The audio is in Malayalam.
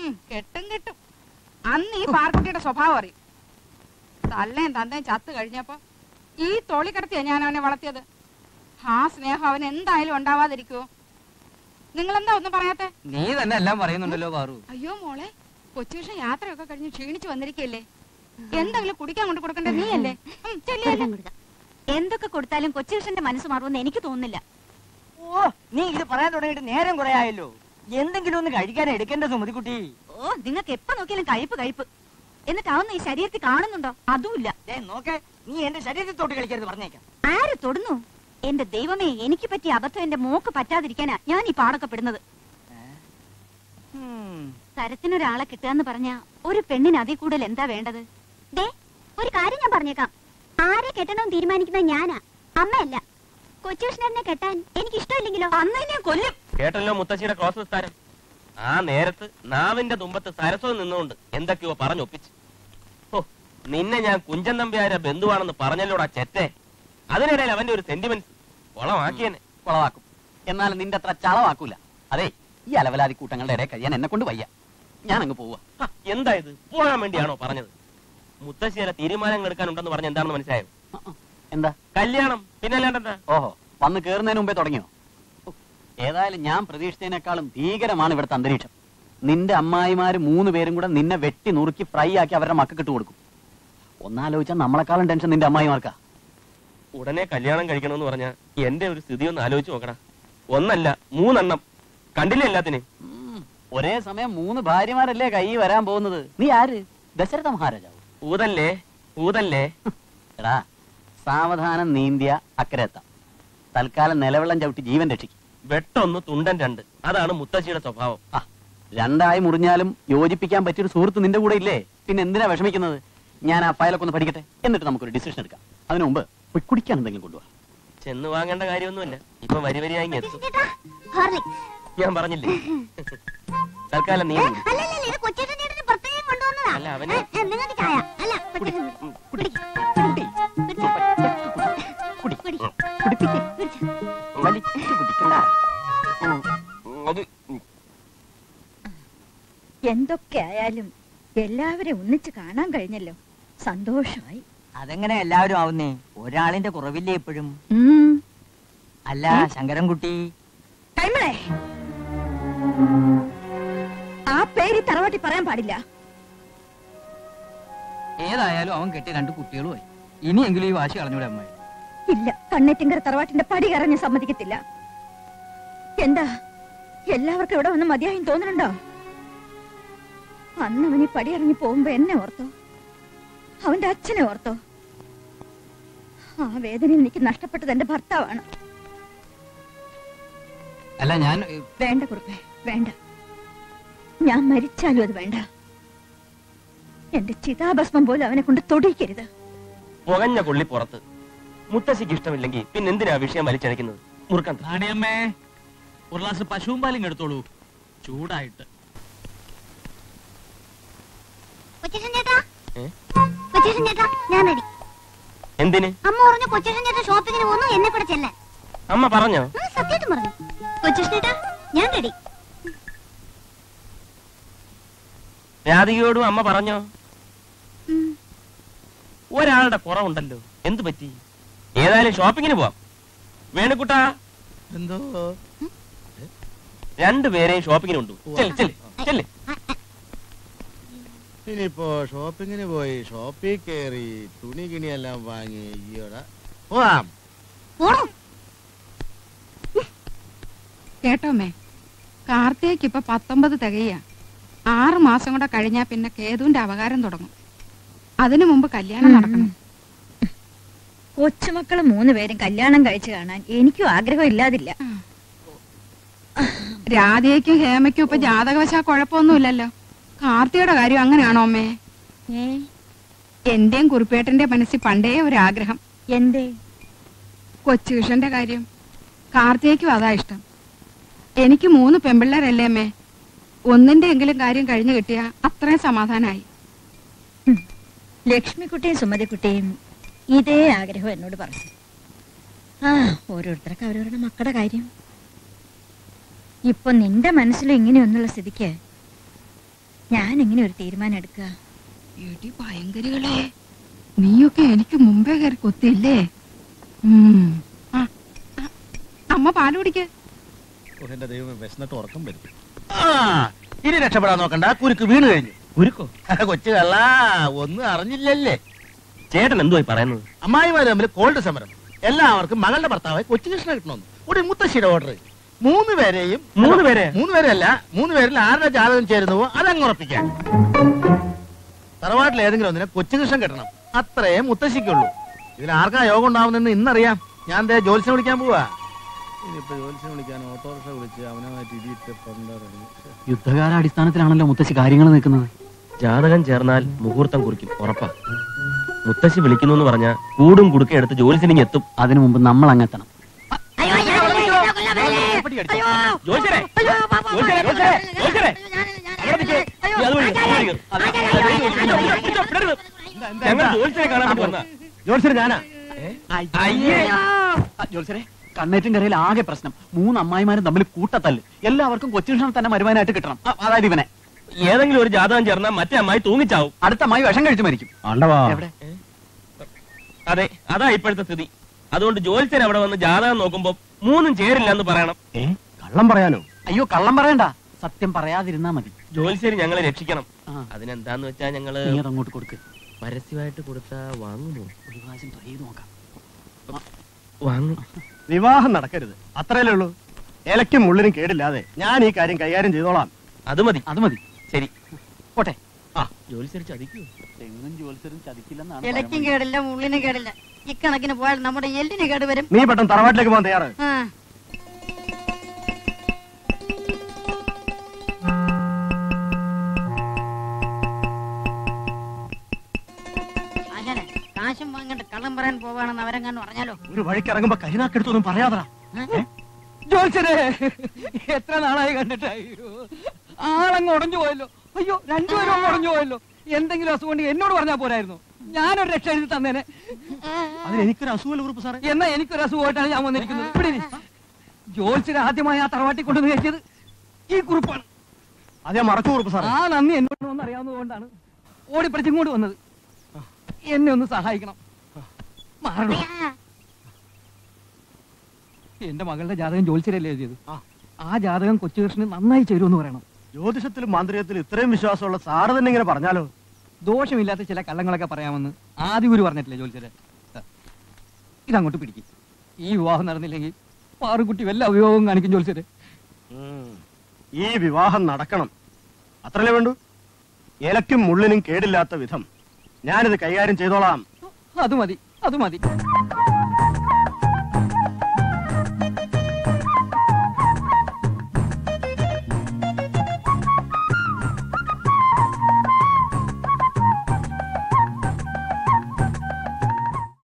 ഉം, കെട്ടും കെട്ടും അന്ന് ഈ പാർക്കുട്ടിയുടെ സ്വഭാവം അറിയും തള്ളയും തന്തയും ചത്തു കഴിഞ്ഞപ്പോ ഈ തോളി കിടത്തിയാ ഞാൻ അവനെ വളർത്തിയത് ആ സ്നേഹം അവൻ എന്തായാലും ഉണ്ടാവാതിരിക്കുവോ നിങ്ങളെന്താ ഒന്നും പറയാത്തെ നീ തന്നെ എല്ലാം പറയുന്നുണ്ടല്ലോ പാറു അയ്യോ മോളെ കൊച്ചുവിഷം യാത്രയൊക്കെ കഴിഞ്ഞ് ക്ഷീണിച്ചു വന്നിരിക്കല്ലേ എന്തെങ്കിലും കുടിക്കാൻ കൊണ്ട് കൊടുക്കണ്ടേ നീയല്ലേ ഉം, ചെല്ലിയല്ലേ കൊടുക്കാം, കൊടുക്കാം. എന്തൊക്കെ കൊടുത്താലും കൊച്ചുകൃഷ്ണന്റെ മനസ്സ് മാറുമെന്ന് എനിക്ക് തോന്നുന്നില്ല ഓ നീ ഇത് പറയാൻ തുടങ്ങിയിട്ട് നേരം കുറെ ആയല്ലോ എന്തെങ്കിലും ഒന്ന് കഴിക്കാൻ എടുക്കേണ്ട സുമതിക്കുട്ടി ഓ നിങ്ങൾക്ക് എപ്പോ നോക്കിയാലും കഴിപ്പ് കഴിപ്പ് എന്നിട്ട് അതൊന്നും ഈ ശരീരത്തിൽ കാണുന്നുണ്ടോ അതുമില്ല ദേ നോക്ക് നീ എന്റെ ശരീരത്തിൽ തൊട്ട് കളിക്കരുത് പറഞ്ഞേക്കാം ആര് തൊടുന്നു എന്റെ ദൈവമേ എനിക്ക് പറ്റിയ അബദ്ധം എന്റെ മോക്ക് പറ്റാതിരിക്കാനാ ഞാൻ ഈ പാടൊക്കെ പെടുന്നത് ഉം. തരത്തിനൊരാളെ കിട്ടുകയെന്ന് പറഞ്ഞ ഒരു പെണ്ണിന് അതിൽ കൂടുതൽ എന്താ വേണ്ടത് ദേ ഒരു കാര്യം ഞാൻ പറഞ്ഞേക്കാം ആരെ കെട്ടണമെന്ന് തീരുമാനിക്കുന്നത് ഞാനാ അമ്മയല്ല കൊച്ചുകൃഷ്ണനെ കെട്ടാൻ എനിക്ക് ഇഷ്ടമില്ലെങ്കിലോ അന്ന് ഞാൻ കൊല്ലും കേട്ടല്ലോ മുത്തശ്ശിയുടെ ക്രോസ് വിസ്താരം ആ നേരത്ത് നാവിന്റെ തുമ്പത്ത് സരസ്വം നിന്നുകൊണ്ട് എന്തൊക്കെയോ പറഞ്ഞൊപ്പിച്ച് ഓ നിന്നെ ഞാൻ കുഞ്ചൻ നമ്പ്യാരെ ബന്ധുവാണെന്ന് പറഞ്ഞല്ലോടാ ചെറ്റേ അതിനിടയിൽ അവന്റെ ഒരു സെന്റിമെന്റ്സ് കൊളമാക്കിയനെ കുളവാക്കും എന്നാൽ നിന്റെ അത്ര ചളവാക്കൂല അതെ ഈ അലവലാതി കൂട്ടങ്ങളുടെ ഇടയിൽ കഴിയാൻ എന്നെ കൊണ്ട് വയ്യ ഞാൻ അങ്ങ് പോവാ ഹ, എന്താ ഇത് പോകാൻ വേണ്ടിയാണോ പറഞ്ഞത് മുത്തശ്ശിയുടെ തീരുമാനങ്ങൾ എടുക്കാനുണ്ടെന്ന് പറഞ്ഞ എന്താണെന്ന് മനസ്സിലായോ ആ, ആ. എന്താ കല്യാണം പിന്നല്ലാണ്ടെന്താ ഓഹോ വന്ന് കേറുന്നതിന് മുമ്പേ തുടങ്ങിയോ ഓ, ഏതായാലും ഞാൻ പ്രതീക്ഷിച്ചതിനേക്കാളും ഭീകരമാണ് ഇവിടുത്തെ അന്തരീക്ഷം നിന്റെ അമ്മായിമാര് മൂന്ന് പേരും കൂടെ നിന്നെ വെട്ടി നുറുക്കി ഫ്രൈ ആക്കി അവരുടെ മക്കൾക്ക് ഇട്ട് കൊടുക്കും ഒന്നാലോചിച്ചാൽ നമ്മളെക്കാളും ടെൻഷൻ നിന്റെ അമ്മായിമാർക്കാ ഉടനെ കല്യാണം കഴിക്കണമെന്ന് പറഞ്ഞ എന്റെ ഒരു സ്ഥിതി ഒന്ന് ആലോചിച്ച് നോക്കടാ ഒന്നല്ല മൂന്നെണ്ണം കണ്ടില്ലേ എല്ലാത്തിനും ഉം, ഒരേ സമയം മൂന്ന് ഭാര്യമാരല്ലേ കൈ വരാൻ പോകുന്നത് നീ ആര് ദശരഥ മഹാരാജാവ് ഊതല്ലേ ഊതല്ലേ എടാ സാവധാനം നീന്തിയ അക്കരെ എത്താം തൽക്കാലം നിലവെള്ളം ചവിട്ടി ജീവൻ രക്ഷിക്കും വെട്ടൊന്ന് തുണ്ടൻ രണ്ട് അതാണ് മുത്തശ്ശിയുടെ സ്വഭാവം ആ രണ്ടായി മുറിഞ്ഞാലും യോജിപ്പിക്കാൻ പറ്റിയൊരു സുഹൃത്ത് നിന്റെ കൂടെ ഇല്ലേ പിന്നെ എന്തിനാ വിഷമിക്കുന്നത് ഞാൻ ആ ഫയലൊക്കെ ഒന്ന് പഠിക്കട്ടെ എന്നിട്ട് നമുക്കൊരു ഡിസിഷൻ എടുക്കാം അതിനു മുമ്പ് പോയി കുടിക്കാൻ എന്തെങ്കിലും കൊണ്ടുപോകാം ചെന്ന് വാങ്ങേണ്ട കാര്യമൊന്നുമില്ല ഇപ്പൊ വരി വരിയായി ഇങ്ങ് എത്തും ചേട്ടാ ഹോർലിക്സ് ഞാൻ പറഞ്ഞില്ലേ തൽക്കാലം നീ കുടി. അല്ലല്ല ഇത് കൊച്ചേട്ടൻ ചേട്ടന് പ്രത്യേകം കൊണ്ടുവന്നതാ അല്ല, അവന് ഏ, ഏ, നിങ്ങൾക്ക് ചായ അല്ല കൊച്ചേട്ടൻ ഉം, കുടിക്ക്. കുടി. കുടിക്ക്. കുടി. കുടിക്ക്. കുടിപ്പിക്ക്. കുടിക്ക്. വലിച്ചു കുടിക്കണ്ട ഉം, അത് ഉം. എന്തൊക്കെ ആയാലും എല്ലാവരെയും ഒന്നിച്ച് കാണാൻ കഴിഞ്ഞല്ലോ സന്തോഷമായി അതെങ്ങനെ എല്ലാവരും ആവുന്നേ ഒരാളിന്റെ കുറവില്ലേ എപ്പോഴും അല്ല ശങ്കരൻകുട്ടി കൈമളെ ആ പേര് തറവാട്ടി പറയാൻ പാടില്ല ഏതായാലും അവൻ കെട്ടിയ രണ്ട് കുട്ടികളുമായി ഇനിയെങ്കിലും ഈ വാശി കളഞ്ഞൂടെ അമ്മായി ഇല്ല കണ്ണേറ്റിങ്കര തറവാട്ടിന്റെ പടി കറഞ്ഞ് സമ്മതിക്കത്തില്ല എന്താ എല്ലാവർക്കും ഇവിടെ വന്ന് മതിയായും തോന്നുന്നുണ്ടോ അന്ന് അവൻ ഈ പടി ഇറങ്ങി പോകുമ്പോ എന്നെ ഓർത്തോ അവന്റെ അച്ഛനെ ഓർത്തോ ആ വേദന എനിക്ക് നഷ്ടപ്പെട്ടത് എന്റെ ഭർത്താവാണ് അല്ല ഞാൻ വേണ്ട കുറുപ്പേ വേണ്ട ഞാൻ മരിച്ചാലും അത് വേണ്ട എന്റെ ചിതാഭസ്മം പോലും അവനെ കൊണ്ട് തൊടിക്കരുത് പുകഞ്ഞ കൊള്ളി പുറത്ത് മുത്തശ്ശിക്ക് ഇഷ്ടമില്ലെങ്കിൽ പിന്നെ എന്തിനാ വിഷയം വലിച്ചഴക്കുന്നത് മുറുക്കാൻ താ. നാണിയമ്മേ ഒരു ഗ്ലാസ് പശുവും പാലും എടുത്തോളൂ ചൂടായിട്ട് കൊച്ചേട്ടൻ ചേട്ടാ ഏ? കൊച്ചേട്ടൻ ചേട്ടാ ഞാൻ റെഡി എന്തിന് അമ്മ പറഞ്ഞു കൊച്ചേട്ടൻ ചേട്ടൻ ഷോപ്പിങ്ങിന് പോകുന്നു എന്നെ കൂടെ ചെല്ലാൻ അമ്മ പറഞ്ഞോ ഉം, സത്യമായിട്ടും പറഞ്ഞു കൊച്ചേട്ടൻ ചേട്ടാ ഞാൻ റെഡി രാധികയോടും അമ്മ പറഞ്ഞോ ഉം. ഒരാളുടെ കുറവുണ്ടല്ലോ എന്തു പറ്റി ഏതായാലും ഷോപ്പിങ്ങിന് പോവാം വേണുക്കുട്ടാ എന്തോ രണ്ടുപേരെയും ഷോപ്പിങ്ങിന് കൊണ്ടു ചെല് ചെല് ചെല് ഇനിയിപ്പോ ഷോപ്പിങ്ങിന് പോയി ഷോപ്പിൽ കയറി തുണി കിണിയെല്ലാം വാങ്ങി ഈയോടെ പോവാം പോണോ കേട്ടോമേ കാർത്തികയ്ക്ക് ഇപ്പൊ പത്തൊമ്പത് തികയ ആറ് മാസം കൂടെ കഴിഞ്ഞാ പിന്നെ കേതുവിന്റെ അവകാരം തുടങ്ങും അതിനു മുമ്പ് കല്യാണം നടക്കണം കൊച്ചുമക്കള് മൂന്ന് പേരും കല്യാണം കഴിച്ചു കാണാൻ എനിക്കും ആഗ്രഹം ഇല്ലാതില്ല രാധയ്ക്കും ഹേമയ്ക്കും ഇപ്പൊ ജാതകവശാ കുഴപ്പമൊന്നുമില്ലല്ലോ കാർത്തിയുടെ കാര്യം അങ്ങനെയാണോ അമ്മേ എന്റെയും കുറിപ്പേട്ടന്റെ മനസ്സിൽ പണ്ടേ ഒരു ആഗ്രഹം എന്തേ കൊച്ചുകൃഷ്ണന്റെ കാര്യം കാർത്തികയ്ക്കും അതാ ഇഷ്ടം എനിക്ക് മൂന്ന് പെമ്പിള്ളേരല്ലേ അമ്മേ ഒന്നിന്റെ എങ്കിലും കാര്യം കഴിഞ്ഞു കിട്ടിയ അത്രയും സമാധാനായി ലക്ഷ്മിക്കുട്ടിയും സുമതിക്കുട്ടിയും ഇതേ ആഗ്രഹം എന്നോട് പറഞ്ഞു ആ ഓരോരുത്തർക്ക് അവരവരുടെ മക്കളുടെ കാര്യം ഇപ്പൊ നിന്റെ മനസ്സിൽ ഇങ്ങനെയൊന്നുള്ള സ്ഥിതിക്ക് ഞാൻ എങ്ങനെ ഒരു തീരുമാനം എടുക്കുക എടി ഭയങ്കരികളെ നീയൊക്കെ എനിക്ക് മുമ്പേ കയറി കൊത്തില്ലേ ഉം. ആ, ആ, അമ്മ പാല് കുടിക്ക് ഓ, എന്റെ ദൈവം വിശന്നിട്ട് ഉറക്കം വരും ആ ഇനി രക്ഷപ്പെടാൻ നോക്കണ്ട കുരുക്ക് വീണ് കഴിഞ്ഞു കുരുക്കോ കൊച്ചു കള്ള ഒന്നും അറിഞ്ഞില്ലല്ലേ ചേട്ടൻ എന്തുവായി പറയുന്നത് അമ്മായിമാര് തമ്മിൽ കോൾഡ് സമരം എല്ലാവർക്കും മകളുടെ ഭർത്താവായി കൊച്ചുകൃഷ്ണ കിട്ടണമെന്ന് ഒരു മുത്തശ്ശിയുടെ ഓർഡർ മൂന്ന് പേരെയും മൂന്ന് പേരെ? മൂന്ന് പേരല്ല മൂന്ന് പേരിൽ ആരുടെ ജാതകം ചേരുന്നുവോ അതങ്ങ് ഉറപ്പിക്കാം തറവാട്ടിൽ ഏതെങ്കിലും ഒന്നിനെ കൊച്ചുകൃഷ്ണൻ കിട്ടണം അത്രേ മുത്തശ്ശിക്കുള്ളൂ ഇതിൽ ആർക്കാ യോഗം ഉണ്ടാവുന്നെന്ന് ഇന്നറിയാം ഞാൻ ദേ ജോത്സ്യം വിളിക്കാൻ പോവാ ഇനിയിപ്പോ ജോത്സ്യം വിളിക്കാൻ ഓട്ടോറിക്ഷ വിളിച്ച് അവനുമായിട്ട് ഇടിയിട്ട് പണ്ടറിഞ്ഞു യുദ്ധകാലാടിസ്ഥാനത്തിലാണല്ലോ മുത്തശ്ശി കാര്യങ്ങൾ നിൽക്കുന്നത് ജാതകം ചേർന്നാൽ മുഹൂർത്തം കുറിക്കും ഉറപ്പാ മുത്തശ്ശി വിളിക്കുന്നു എന്ന് പറഞ്ഞാ കൂടും കുടുക്ക എടുത്ത് ജോലിസിനിങ് എത്തും അതിനു മുമ്പ് നമ്മൾ അങ്ങെത്തണം ജോലിസരെ ജോലിസരെ ജോലിസരെ ജോലിസരെ അവിടെ നിൽക്ക്. നീ അതുവഴി, അതുവഴി കേറ്. അത് അത് പിടിച്ചോ, വിടരുത്. ഞങ്ങൾ ജോലിസരെ കാണാൻ വേണ്ടി വന്നതാ. ജോത്സ്യം ഞാനാ അയ്യേ ജോത്സരെ കണ്ണേറ്റും കരയിൽ ആകെ പ്രശ്നം മൂന്ന് അമ്മായിമാരും തമ്മിൽ കൂട്ടത്തല്ല് എല്ലാവർക്കും കൊച്ചുകൃഷ്ണൻ തന്നെ മരുമാനായിട്ട് കിട്ടണം അ- അതായത് ഇവനെ ഏതെങ്കിലും ഒരു ജാതകം ചേർന്നാൽ മറ്റേ അമ്മായി തൂങ്ങിച്ചാവും അടുത്ത അമ്മായി വിഷം കഴിച്ചു മരിക്കും എവിടെ അതെ അതാ ഇപ്പോഴത്തെ സ്ഥിതി അതുകൊണ്ട് ജോലിസൻ അവിടെ വന്ന് ജാതകം നോക്കുമ്പോ മൂന്നും ചേരില്ല എന്ന് പറയണം ഏ കള്ളം പറയാനോ അയ്യോ കള്ളം പറയണ്ട സത്യം പറയാതിരുന്നാ മതി ജോലിസേരി ഞങ്ങളെ രക്ഷിക്കണം ആ. അതിനെന്താന്ന് വെച്ചാ ഞങ്ങള് നീ അതങ്ങോട്ട് കൊടുക്ക് പരസ്യമായിട്ട് കൊടുത്താ വാങ്ങുമോ ഒരു പ്രാവശ്യം ട്രൈ ചെയ്ത് നോക്കാം വാങ്ങും വിവാഹം നടക്കരുത് അത്രയല്ലേ ഉള്ളൂ ഇലയ്ക്കും മുള്ളിനും കേടില്ലാതെ ഞാൻ ഈ കാര്യം കൈകാര്യം ചെയ്തോളാം അത് മതി അത് മതി ശരി പോട്ടെ ജോലിസേരി ചതിക്കൂ തെങ്ങും ജോത്സരും ചതിക്കില്ലെന്നാണ് ഇലയ്ക്കും പഴമൊഴി. കേടില്ല ഉള്ളിനും കേടില്ല ഇക്കണക്കിന് പോയാൽ നമ്മുടെ എല്ലിന് കേട് വരും നീ പെട്ടെന്ന് തറവാട്ടിലേക്ക് പോകാൻ തയ്യാറ് ആ. അങ്ങനെ കാശും വാങ്ങണ്ട കള്ളം പറയാൻ പോവാണെന്ന് അവരെങ്ങാനും പറഞ്ഞാലോ ഒരു വഴിക്ക് ഇറങ്ങുമ്പോ കരിനാക്കെടുത്തൊന്നും പറയാതാ ജോത്സരെ എത്ര നാളായി കണ്ടിട്ട് അയ്യോ ആളങ്ങ് ഉടഞ്ഞു പോയല്ലോ അയ്യോ രണ്ടുപേരും അങ്ങ് ഉടഞ്ഞു പോയല്ലോ എന്തെങ്കിലും അസുഖം ഉണ്ടെങ്കിൽ എന്നോട് പറഞ്ഞാൽ പോരായിരുന്നു ഞാനൊരു രക്ഷ എഴുതി തന്നേനെ അതിന് എനിക്കൊരു അസുഖമല്ല കുറിപ്പ് സാറേ എന്നാ എനിക്കൊരു അസുഖമായിട്ടാണ് ഞാൻ വന്നിരിക്കുന്നത് ഇവിടെ ഇരി. ജോത്സ്യരെ ആദ്യമായി ആ തറവാട്ടി കൊണ്ടുവന്ന് കയറ്റിയത് ഈ കുറിപ്പാണ് അത് ഞാൻ മറച്ചു കുറിപ്പ് സാറേ ആ നന്ദി എന്നോട് ഒന്ന് അറിയാവുന്നതുകൊണ്ടാണ് ഓടിപ്പടിച്ച് ഇങ്ങോട്ട് വന്നത് എന്നെ ഒന്ന് സഹായിക്കണം മാറണം എന്റെ മകളുടെ ജാതകം ജോത്സ്യരല്ലേ എഴുതിയത് ആ ജാതകം കൊച്ചുകൃഷ്ണന് നന്നായി ചേരുമെന്ന് പറയണം ജ്യോതിഷത്തിലും മാന്ത്രികത്തിലും ഇത്രയും വിശ്വാസമുള്ള സാറ് തന്നെ ഇങ്ങനെ പറഞ്ഞാലോ ദോഷമില്ലാത്ത ചില കള്ളങ്ങളൊക്കെ പറയാമെന്ന് ആദിഗുരു പറഞ്ഞിട്ടില്ലേ ജോത്സ്യരെ ഇതങ്ങോട്ട് പിടിക്കും ഈ വിവാഹം നടന്നില്ലെങ്കിൽ പാറുകുട്ടി വല്ല അഭിയോഗം കാണിക്കും ജോത്സ്യരെ ഈ വിവാഹം നടക്കണം അത്രല്ലേ വേണ്ടു ഇലയ്ക്കും മുള്ളിനും കേടില്ലാത്ത വിധം ഞാനിത് കൈകാര്യം ചെയ്തോളാം അത് മതി അത് മതി